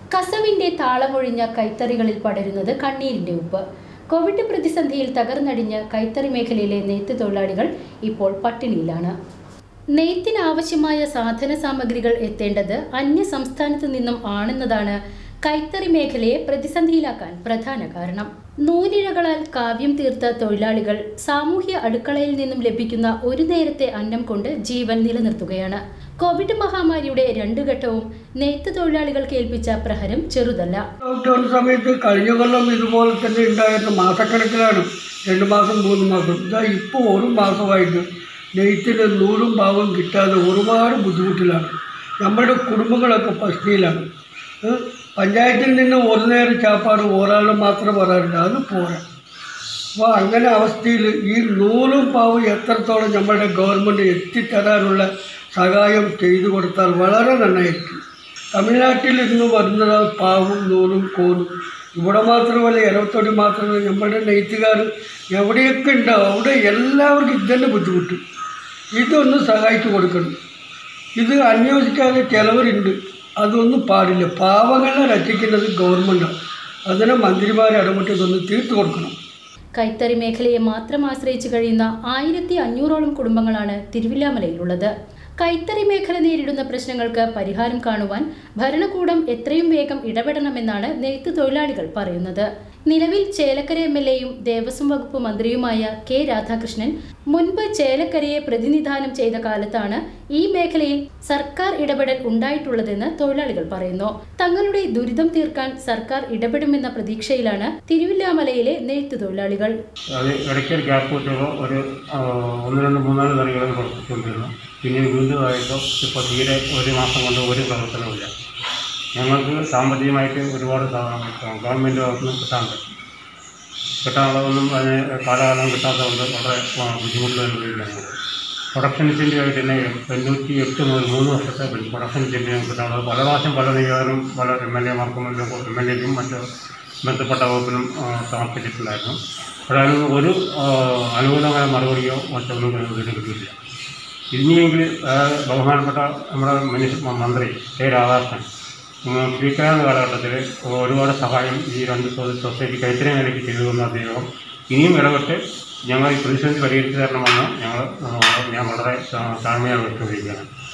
കസവിന്റെ താളമൊഴിഞ്ഞ കൈത്തറികളിൽ പടരുന്നത് കണ്ണീരിന്റെ ഉപ്പ് കോവിഡ് പ്രതിസന്ധിയിൽ തകർന്നടിഞ്ഞ കൈത്തറി മേഖലയിലെ നെയ്ത്ത് തൊഴിലാളികൾ ഇപ്പോൾ പട്ടിണിയിലാണ് നെയ്ത്തിന് ആവശ്യമായ സാധന സാമഗ്രികൾ എത്തേണ്ടത് അന്യ സംസ്ഥാനത്തു നിന്നും ആണെന്നതാണ് കൈത്തറി മേഖലയെ പ്രതിസന്ധിയിലാക്കാൻ പ്രധാന കാരണം നൂലിഴകളാൽ കാവ്യം തീർത്ത തൊഴിലാളികൾ സാമൂഹ്യ അടുക്കളയിൽ നിന്നും ലഭിക്കുന്ന ഒരു നേരത്തെ അന്നം കൊണ്ട് ജീവൻ നിലനിർത്തുകയാണ് കോവിഡ് മഹാമാരിയുടെ രണ്ടു ഘട്ടവും നെയ്ത്ത് തൊഴിലാളികൾക്ക് ഏൽപ്പിച്ച പ്രഹരം ചെറുതല്ല ലോക്ക്ഡൗൺ സമയത്ത് കഴിഞ്ഞ കൊല്ലം ഇതുപോലെ തന്നെ ഉണ്ടായിരുന്ന മാസക്കണക്കിലാണ് രണ്ട് മാസം മൂന്ന് മാസം ഇതാ ഇപ്പോൾ ഒരു മാസമായിട്ട് നെയ്ത്തിന് നൂറും പാവും കിട്ടാതെ ഒരുപാട് ബുദ്ധിമുട്ടിലാണ് നമ്മുടെ കുടുംബങ്ങളൊക്കെ പശ്ചിയിലാണ് ഏഹ് പഞ്ചായത്തിൽ നിന്ന് ഒരു നേരം ചാപ്പാട് ഒരാൾ മാത്രം വരാറുണ്ട് അത് പോരാ അപ്പോൾ അങ്ങനെ അവസ്ഥയിൽ ഈ നൂലും പാവും എത്രത്തോളം നമ്മുടെ ഗവൺമെൻറ് എത്തിത്തരാനുള്ള സഹായം ചെയ്തു കൊടുത്താൽ വളരെ നന്നായിരിക്കും തമിഴ്നാട്ടിൽ നിന്ന് വരുന്നത് പാവും നൂലും കോലും ഇവിടെ മാത്രമല്ല ഇരവത്തൊടി മാത്രമല്ല നമ്മുടെ നെയ്ത്തുകാർ എവിടെയൊക്കെ ഉണ്ടാവും അവിടെ എല്ലാവർക്കും ഇതന്നെ ബുദ്ധിമുട്ട് ഇതൊന്ന് സഹായിച്ചു കൊടുക്കണം ഇത് അന്വേഷിക്കാതെ ചിലവരുണ്ട് അതൊന്നും പാടില്ല പാവങ്ങളെ രക്ഷിക്കുന്നത് ഗവൺമെൻറ്റാണ് അതിനെ മന്ത്രിമാർ ഇടപെട്ട് ഇതൊന്ന് തീർത്തു കൊടുക്കണം കൈത്തറി മേഖലയെ മാത്രം ആശ്രയിച്ചു കഴിയുന്ന ആയിരത്തി അഞ്ഞൂറോളം കുടുംബങ്ങളാണ് തിരുവില്ലാമലയിലുള്ളത് കൈത്തറി മേഖല നേരിടുന്ന പ്രശ്നങ്ങൾക്ക് പരിഹാരം കാണുവാൻ ഭരണകൂടം എത്രയും വേഗം ഇടപെടണമെന്നാണ് നെയ്ത്ത് തൊഴിലാളികൾ പറയുന്നത് നിലവിൽ ചേലക്കര എം എൽ എയും ദേവസ്വം വകുപ്പ് മന്ത്രിയുമായ കെ രാധാകൃഷ്ണൻ മുൻപ് ചേലക്കരയെ പ്രതിനിധാനം ചെയ്ത കാലത്താണ് ഈ മേഖലയിൽ സർക്കാർ ഇടപെടൽ ഉണ്ടായിട്ടുള്ളതെന്ന് തൊഴിലാളികൾ പറയുന്നു തങ്ങളുടെ ദുരിതം തീർക്കാൻ സർക്കാർ ഇടപെടുമെന്ന പ്രതീക്ഷയിലാണ് തിരുവില്ലാമലയിലെ നെയ്ത്ത് തൊഴിലാളികൾ അത് ഇടയ്ക്ക് ഒരു ഗ്യാപ്പ് കിട്ടുമ്പോൾ ഒരു ആ, ഒന്ന് രണ്ട് മൂന്നാല് കറികൾ പ്രവർത്തിച്ചുകൊണ്ടിരുന്നു പിന്നെ വീണ്ടും ആയപ്പോൾ ഇപ്പോൾ തീരെ ഒരു മാസം കൊണ്ട് ഒരു പ്രവർത്തനവുമില്ല ഞങ്ങൾക്ക് സാമ്പത്തികമായിട്ട് ഒരുപാട് സാ- ഗവൺമെൻറ് ഭാഗത്തുനിന്ന് കിട്ടാനുണ്ട് കിട്ടാനുള്ളതൊന്നും അതിന് കാലകാലം കിട്ടാത്തതുകൊണ്ട് വളരെ ആ, ബുദ്ധിമുട്ടുകൾ അനുഭവിക്കുകയാണ് പ്രൊഡക്ഷൻ ഇൻസെൻറ്റീവായിട്ട് തന്നെ തൊണ്ണൂറ്റി എട്ട് മുതൽ മൂന്ന് വർഷത്തെ പ്രൊഡക്ഷൻ ഇൻസെൻറ്റീവ് കിട്ടാനുള്ളത് പല പ്രാവശ്യം പല നിയോജകരും പല എം എൽ എമാർക്കും എം എൽ എക്കും മറ്റ് ബന്ധപ്പെട്ട വകുപ്പിനും ആ, സമർപ്പിച്ചിട്ടുണ്ടായിരുന്നു പക്ഷേ അതിനൊന്നും ഒരു ആ, അനുകൂലമായ മറുപടിയോ മറ്റൊന്നും ഇതിന് കിട്ടിയില്ല ഇനിയെങ്കിൽ ആ, ബഹുമാനപ്പെട്ട നമ്മുടെ മിനിസ്റ്റർ മന്ത്രി കെ രാധാകൃഷ്ണൻ ഉം, സ്പീക്കറാകുന്ന കാലഘട്ടത്തിൽ ഒരുപാട് സഹായം ഈ രണ്ട് സൊ- സൊസൈറ്റി കൈത്തറി നിലയ്ക്ക് ചെയ്തു തന്ന അദ്ദേഹം ഇനിയും ഇടപെട്ട് ഞങ്ങൾ ഈ പ്രതിസന്ധി പരിഹരിച്ചു തരണമെന്ന് ഞങ്ങൾ ആ, ഞാൻ വളരെ താ- താഴ്മയായി വ്യക്തമാക്കുകയാണ്